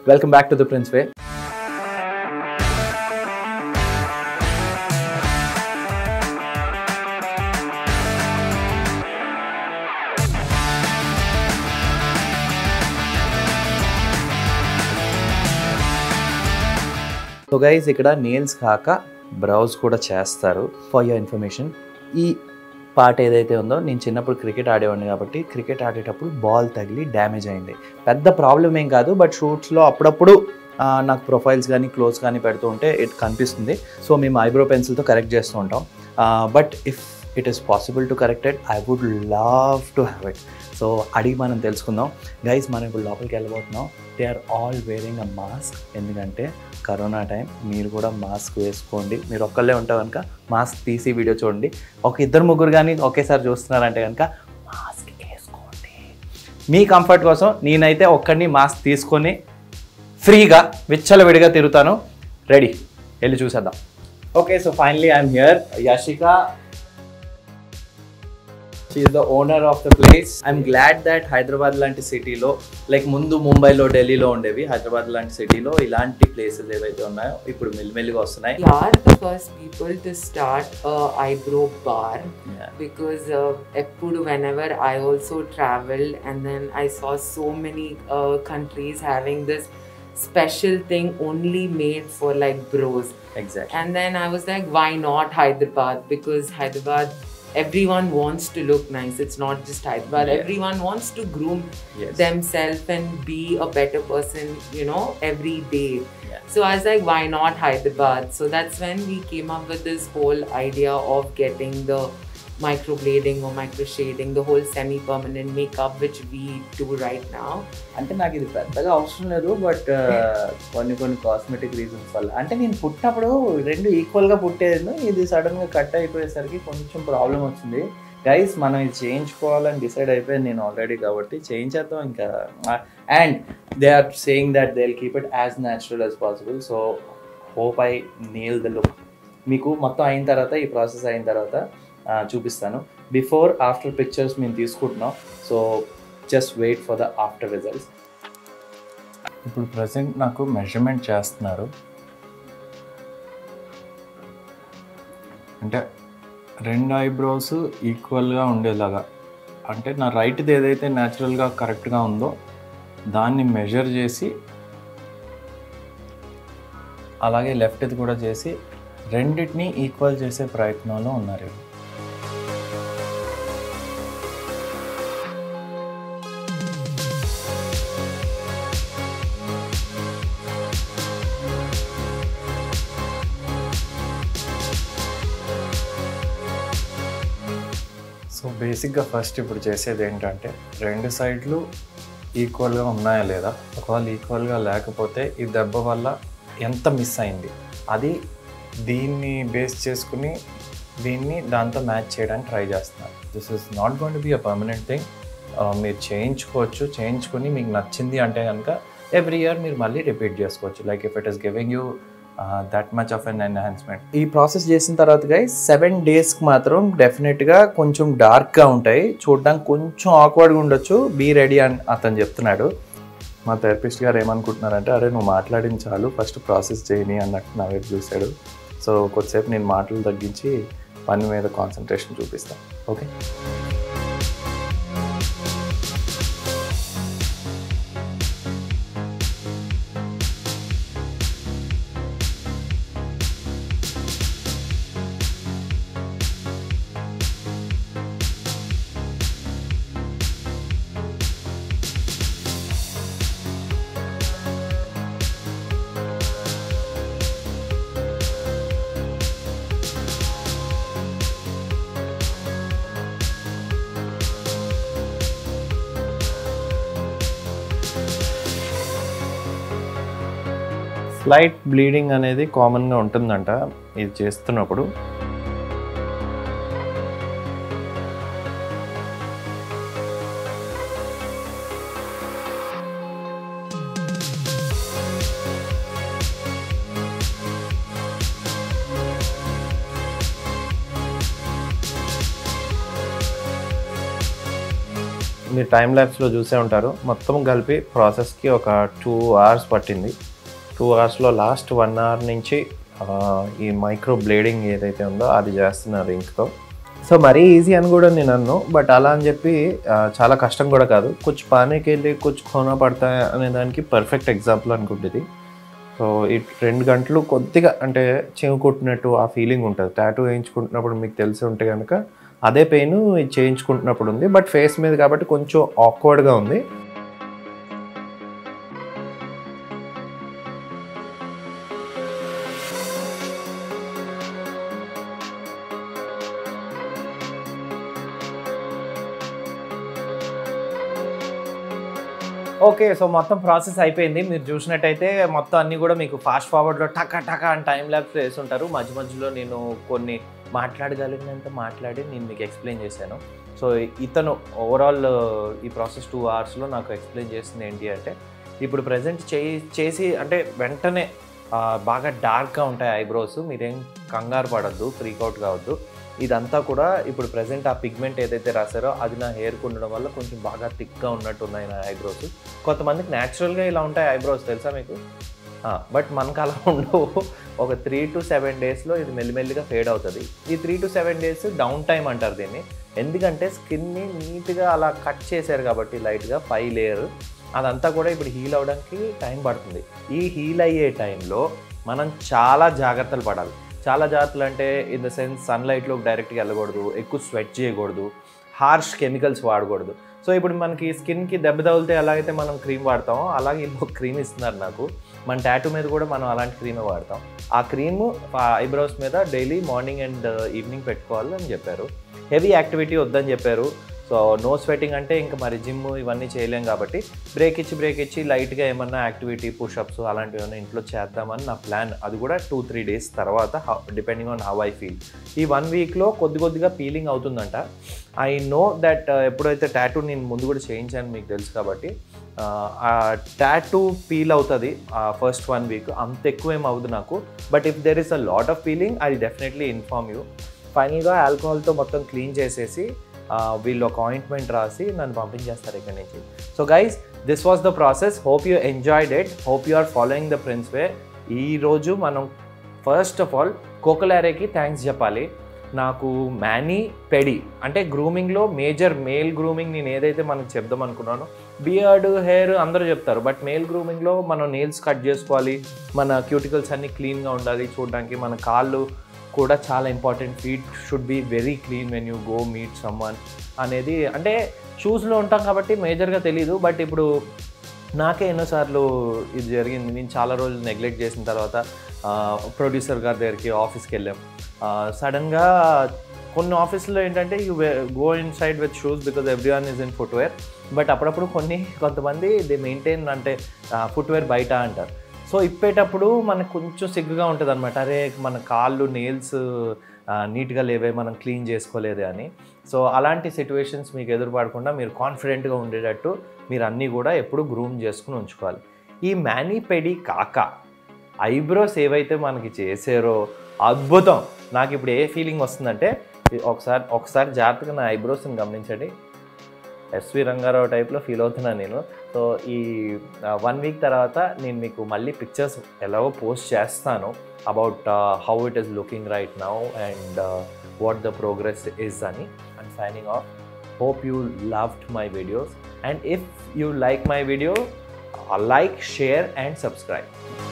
Welcome back to the prince way so guys ఇక్కడ nails కాక brows కూడా చేస్తారు ఫర్ యువర్ ఇన్ఫర్మేషన్ ఈ పార్ట్ ఏదైతే ఉందో నేను చిన్నప్పుడు క్రికెట్ ఆడేవాడిని కాబట్టి క్రికెట్ ఆడేటప్పుడు బాల్ తగిలి డ్యామేజ్ అయింది పెద్ద ప్రాబ్లం ఏం కాదు బట్ షూట్స్లో అప్పుడప్పుడు ఆ, నాకు ప్రొఫైల్స్ కానీ క్లోజ్ కానీ పెడుతూ ఉంటే ఇట్ కనిపిస్తుంది సో మేము ఐబ్రో పెన్సిల్తో కరెక్ట్ చేస్తూ ఉంటాం but if it is possible to corrected I would love to have it so అడిగి మనం తెలుసుకుందాం గైస్ మనం ఇప్పుడు లోపలికి వెళ్ళబోతున్నాం they are all wearing a mask ఎందుకంటే కరోనా టైం మీరు కూడా మాస్క్ వేసుకోండి మీరు ఒక్కళ్ళే ఉంటే కనుక మాస్క్ తీసి వీడియో చూడండి ఒక ఇద్దరు ముగ్గురు కానీ ఒకేసారి చూస్తున్నారంటే కనుక మాస్క్ వేసుకోండి మీ కంఫర్ట్ కోసం నేనైతే ఒక్కడిని మాస్క్ తీసుకొని ఫ్రీగా విచ్చలవిడిగా తిరుగుతాను రెడీ వెళ్ళి చూసేద్దాం okay so finally I'm here Yashika she's the owner of the place I'm glad that Hyderabad లాంటి సిటీలో లైక్ ముందు ముంబైలో ఢిల్లీలో ఉండేవి హైదరాబాద్ లాంటి సిటీలో ఇలాంటి ప్లేసెస్ ఏవైతే ఉన్నాయో ఇప్పుడు మెల్లిమెల్లిగా వస్తున్నాయి We are the first people to start a eyebrow bar Yeah. because uh, Eppudu, whenever I also traveled and then I saw so many uh, countries having this special thing only made for like bros. Exactly. And then I was like, why not Hyderabad? Because Hyderabad, everyone wants to look nice. It's not just Hyderabad. Yeah. Everyone wants to groom Yes. themselves and be a better person, you know, every day. Yeah. So I was like, why not Hyderabad? So that's when we came up with this whole idea of getting the microblading or micro shading, the whole semi permanent makeup, which we do right now. అంటే నాకు ఇది పెద్దగా అవసరం లేదు but కొన్ని కొన్ని cosmetic reasons వల్ల అంటే నేను పుట్టినప్పుడు రెండు ఈక్వల్గా పుట్టేది ఇది సడన్గా కట్ అయిపోయేసరికి కొంచెం ప్రాబ్లం వచ్చింది గైస్ మనం ఇది చేయించుకోవాలని డిసైడ్ అయిపోయింది నేను ఆల్రెడీ కాబట్టి చేయించేద్దాం ఇంకా and they are saying that they will keep it as natural as possible so hope I nail the look మీకు మొత్తం అయిన తర్వాత ఈ ప్రాసెస్ అయిన తర్వాత ఆ, చూపిస్తాను బిఫోర్ ఆఫ్టర్ పిక్చర్స్ మేము తీసుకుంటున్నాం so just wait for the after results ఇప్పుడు ప్రజెంట్ నాకు మెజర్మెంట్ చేస్తున్నారు అంటే రెండు ఐబ్రోస్ ఈక్వల్గా ఉండేలాగా అంటే నా రైట్ది ఏదైతే న్యాచురల్గా కరెక్ట్గా ఉందో దాన్ని మెజర్ చేసి అలాగే లెఫ్ట్ది కూడా చేసి రెండింటిని ఈక్వల్ చేసే ప్రయత్నంలో ఉన్నారు వీళ్ళు. సో బేసిక్గా ఫస్ట్ ఇప్పుడు చేసేది ఏంటంటే రెండు సైడ్లు ఈక్వల్గా ఉన్నాయా లేదా ఒకవేళ ఈక్వల్గా లేకపోతే ఈ దెబ్బ వల్ల ఎంత మిస్ అయింది అది దీన్ని బేస్ చేసుకుని దీన్ని దాంతో మ్యాచ్ చేయడానికి ట్రై చేస్తున్నారు this is not gonna be a permanent thing మీరు చేయించుకోవచ్చు చేయించుకుని మీకు నచ్చింది అంటే కనుక ఎవ్రీ ఇయర్ మీరు మళ్ళీ రిపీట్ చేసుకోవచ్చు like if it is giving you that much of an enhancement ఈ ప్రాసెస్ చేసిన తర్వాత గైస్ సెవెన్ డేస్కి మాత్రం డెఫినెట్గా కొంచెం డార్క్గా ఉంటాయి చూడడానికి కొంచెం ఆక్వర్డ్గా ఉండొచ్చు బీ రెడీ అని అతను చెప్తున్నాడు మా థెరపిస్ట్ గారు ఏమనుకుంటున్నారంటే అరే నువ్వు మాట్లాడింది చాలు ఫస్ట్ ప్రాసెస్ చేయని అన్నట్టు నా వైపు చూశాడు సో కొద్దిసేపు నేను మాటలు తగ్గించి పని మీద కాన్సన్ట్రేషన్ చూపిస్తాను ఓకే స్లైట్ బ్లీడింగ్ అనేది కామన్గా ఉంటుందంట ఇది చేస్తున్నప్పుడు మీరు టైం ల్యాబ్స్లో చూసే ఉంటారు మొత్తం కలిపి ప్రాసెస్కి ఒక టూ అవర్స్ పట్టింది టూ అవర్స్లో లాస్ట్ వన్ అవర్ నుంచి ఆ, ఈ మైక్రో బ్లేడింగ్ ఏదైతే ఉందో అది చేస్తున్నారు ఇంక్తో సో మరీ ఈజీ అని కూడా నేను అన్ను బట్ అలా అని చెప్పి ఆ, చాలా కష్టం కూడా కాదు కొంచెం పానీకి వెళ్ళి కొంచెం కోన పడతాయి అనే దానికి పర్ఫెక్ట్ ఎగ్జాంపుల్ అనుకుంటుంది సో ఈ రెండు గంటలు కొద్దిగా అంటే చెవి కొట్టినట్టు ఆ ఫీలింగ్ ఉంటుంది టాటూ వేయించుకుంటున్నప్పుడు మీకు తెలిసి ఉంటే కనుక అదే పెయిన్ ఇది చేయించుకుంటున్నప్పుడు ఉంది బట్ ఫేస్ మీద కాబట్టి కొంచెం ఆక్వర్డ్గా ఉంది ఓకే సో మొత్తం ప్రాసెస్ అయిపోయింది మీరు చూసినట్టయితే మొత్తం అన్ని కూడా మీకు ఫాస్ట్ ఫార్వర్డ్లో టకా టకా అని టైం ల్యాబ్స్ వేస్తుంటారు మధ్య మధ్యలో నేను కొన్ని మాట్లాడగలిగినంత మాట్లాడి నేను మీకు ఎక్స్ప్లెయిన్ చేశాను సో ఇతను ఓవరాల్ ఈ ప్రాసెస్ టూ అవర్స్లో నాకు ఎక్స్ప్లెయిన్ చేసింది ఏంటి అంటే ఇప్పుడు ప్రజెంట్ చేయి చేసి అంటే వెంటనే ఆ, బాగా డార్క్గా ఉంటాయి ఐబ్రోస్ మీరేం కంగారు పడద్దు ఫ్రీక్ అవుట్ కావద్దు ఇదంతా కూడా ఇప్పుడు ప్రజెంట్ ఆ పిగ్మెంట్ ఏదైతే రాశారో అది నా హెయిర్కి ఉండడం వల్ల కొంచెం బాగా థిక్గా ఉన్నట్టు ఉన్నాయి నా ఐబ్రోస్ కొంతమందికి న్యాచురల్గా ఇలా ఉంటాయి ఐబ్రోస్ తెలుసా మీకు బట్ మనకు అలా ఉండవు ఒక త్రీ టు సెవెన్ డేస్లో ఇది మెల్లిమెల్లిగా ఫేడ్ అవుతుంది ఈ three to seven days down time అంటారు దీన్ని ఎందుకంటే స్కిన్ని నీట్గా అలా కట్ చేశారు కాబట్టి లైట్గా పై లేయర్ అదంతా కూడా ఇప్పుడు హీల్ అవ్వడానికి టైం పడుతుంది ఈ హీల్ అయ్యే టైంలో మనం చాలా జాగ్రత్తలు పడాలి చాలా జాగ్రత్తలు అంటే ఇన్ ద సెన్స్ సన్లైట్లోకి డైరెక్ట్గా వెళ్ళకూడదు ఎక్కువ స్వెట్ చేయకూడదు హార్ష్ కెమికల్స్ వాడకూడదు సో ఇప్పుడు మనకి స్కిన్కి దెబ్బ తగిలితే ఎలాగైతే మనం క్రీమ్ వాడతామో అలాగే వీళ్ళు క్రీమ్ ఇస్తున్నారు నాకు మన టాటూ మీద కూడా మనం అలాంటి క్రీమే వాడతాం ఆ క్రీమ్ ఐబ్రోస్ మీద డైలీ మార్నింగ్ అండ్ ఈవినింగ్ పెట్టుకోవాలి అని చెప్పారు హెవీ యాక్టివిటీ వద్దని చెప్పారు సో నో స్వెటింగ్ అంటే ఇంకా మరి జిమ్ ఇవన్నీ చేయలేం కాబట్టి బ్రేక్ ఇచ్చి బ్రేక్ ఇచ్చి లైట్గా ఏమన్నా యాక్టివిటీ పుషప్స్ అలాంటివి ఏమైనా ఇంట్లో చేద్దామని నా ప్లాన్ అది కూడా టూ త్రీ డేస్ తర్వాత depending on how I feel ఈ వన్ వీక్లో కొద్ది కొద్దిగా పీలింగ్ అవుతుందంట ఐ నో దట్ ఎప్పుడైతే టాటూ నేను ముందు కూడా చేయించాను మీకు తెలుసు కాబట్టి ఆ టాటూ పీల్ అవుతుంది ఫస్ట్ వన్ వీక్ అంత ఎక్కువ ఏం అవ్వదు నాకు but if there is a lot of feeling I definitely inform you ఫైనల్గా ఆల్కహాల్తో మొత్తం క్లీన్ చేసేసి ఆ, వీళ్ళు ఒక ఆయింట్మెంట్ రాసి నన్ను పంపించేస్తారు ఇక్కడ నుంచి so guys this was the process hope you enjoyed it hope you are following the prince way ఈరోజు మనం ఫస్ట్ ఆఫ్ ఆల్ కోకలారేకి థ్యాంక్స్ చెప్పాలి నాకు మ్యానీ పెడి అంటే గ్రూమింగ్లో మేజర్ మేల్ గ్రూమింగ్ నేను ఏదైతే మనకు చెప్దాం అనుకున్నానో బియర్డ్ హెయిర్ అందరూ చెప్తారు బట్ మేల్ గ్రూమింగ్లో మనం నెయిల్స్ కట్ చేసుకోవాలి మన క్యూటికల్స్ అన్నీ క్లీన్గా ఉండాలి చూడడానికి మన కాళ్ళు కూడా చాలా important feet should be very clean when you go meet someone అనేది అంటే షూస్లో ఉంటాం కాబట్టి మేజర్గా తెలియదు బట్ ఇప్పుడు నాకే ఎన్నోసార్లు ఇది జరిగింది నేను చాలా రోజులు నెగ్లెక్ట్ చేసిన తర్వాత ప్రొడ్యూసర్ గారి దగ్గరికి ఆఫీస్కి వెళ్ళాం సడన్గా కొన్ని ఆఫీసులో ఏంటంటే you go inside with shoes because everyone is in footwear but అప్పుడప్పుడు కొన్ని కొంతమంది దే మెయింటైన్ అంటే ఫుట్వేర్ బయట అంటారు సో ఇప్పేటప్పుడు మనకు కొంచెం సిగ్గుగా ఉంటుంది అనమాట అరే మన కాళ్ళు నెయిల్స్ నీట్గా లేవే మనం క్లీన్ చేసుకోలేదే అని సో అలాంటి సిచ్యువేషన్స్ మీకు ఎదురుపడకుండా మీరు కాన్ఫిడెంట్గా ఉండేటట్టు మీరు అన్నీ కూడా ఎప్పుడు గ్రూమ్ చేసుకుని ఉంచుకోవాలి ఈ మ్యానీపెడి కాక ఐబ్రోస్ ఏవైతే మనకి చేసారో అద్భుతం నాకు ఇప్పుడు ఏ ఫీలింగ్ వస్తుందంటే ఇది ఒకసారి ఒకసారి జాగ్రత్తగా నా ఐబ్రోస్ని గమనించండి ఎస్వి రంగారావు టైప్లో ఫీల్ అవుతున్నాను నేను సో ఈ వన్ వీక్ తర్వాత నేను మీకు మళ్ళీ పిక్చర్స్ ఎలాగో పోస్ట్ చేస్తాను about how it is looking right now and what the progress is అని and signing off hope you loved my videos and if you like my video uh, like share and subscribe